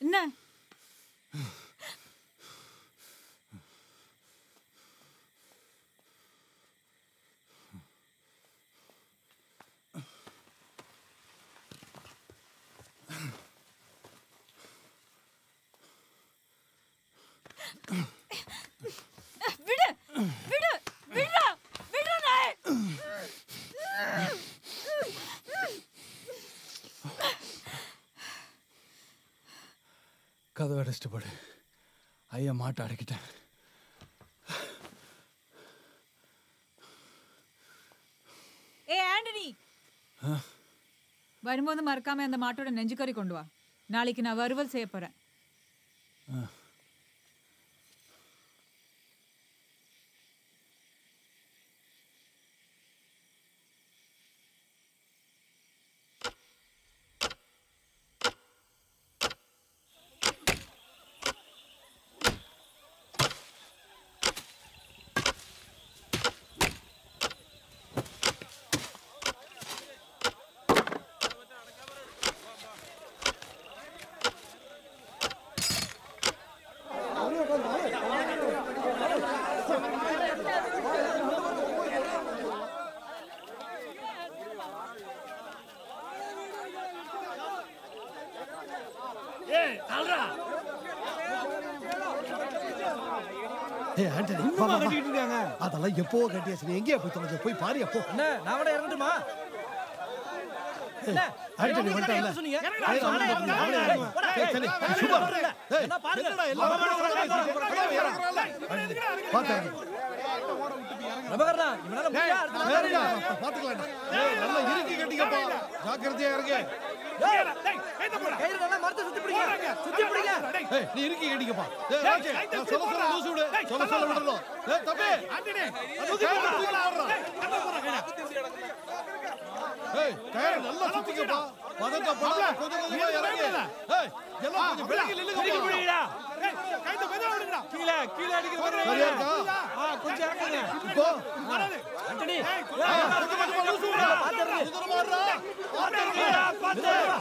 என்ன விடு விடு விடுடா விடுடா நாய். கதவை அடைச்சிட்டு போடு ஐயா மாட்டை அடக்கிட்டேன் ஏ ஆண்டனி வரும்போது மறக்காம அந்த மாட்டோட நெஞ்சுக்கறி கொண்டு வா நாளைக்கு நான் வறுவல் செய்ய போறேன் ஏய் ஆண்டனி வா, வா, வா. அதெல்லாம் எப்போ கட்டியாச்சு நீ எங்கேயா போய் தொலைஞ்ச போய் பாரு எப்போ என்ன நான் விட இறங்கட்டுமா என்ன ஆண்டனி வந்துட்டான்ல சொன்னீங்க ஏய், அவனை இறங்கு, அவனை இறங்கு. ஏய், சரி, சும்மா. ஏய், என்ன பாருங்க என்னடா எல்லாம் பார்த்து இறங்கு. பிரபகரனா இவனால முடியா அடுத்த நாள் ஏறிடா, பார்த்துக்கலாம்டா. ஏய், நல்லா இறுக்கி கட்டிக்கப்பா. ஜாக்கிரதையா இறங்கு. கயிறு நல்லா மரத்தை சுத்தி பிடிங்க சுத்தி பிடிங்க ஏய், நீ இறுக்கி கட்டிக்கப்பா. ஏய், ராஜே, நான் சொல்ல சொல்ல லூசு விடு. சொல்ல சொல்ல விடணும். ஏய், தம்பி. அது கயிறு தூக்கில ஆடுறா. ஏய், கயிறு நல்லா சுத்திக்கப்பா. பதக்கப்படாம கொஞ்சம் கொஞ்சமா இறங்கு. ஏய், எல்லாம் கொஞ்சம் விலகி நில்லுங்கப்பா. கீழே கீழே அடிக்கிற சரியா இருக்கா? ஆ கொஞ்சம் இறக்குங்க இப்போ ஆண்டனி ஆ, கொஞ்சம் கொஞ்சமா லூசு விடு. பாத்துறேன் சுத்தமா ஆடுறா. பார்த்து இறங்கு.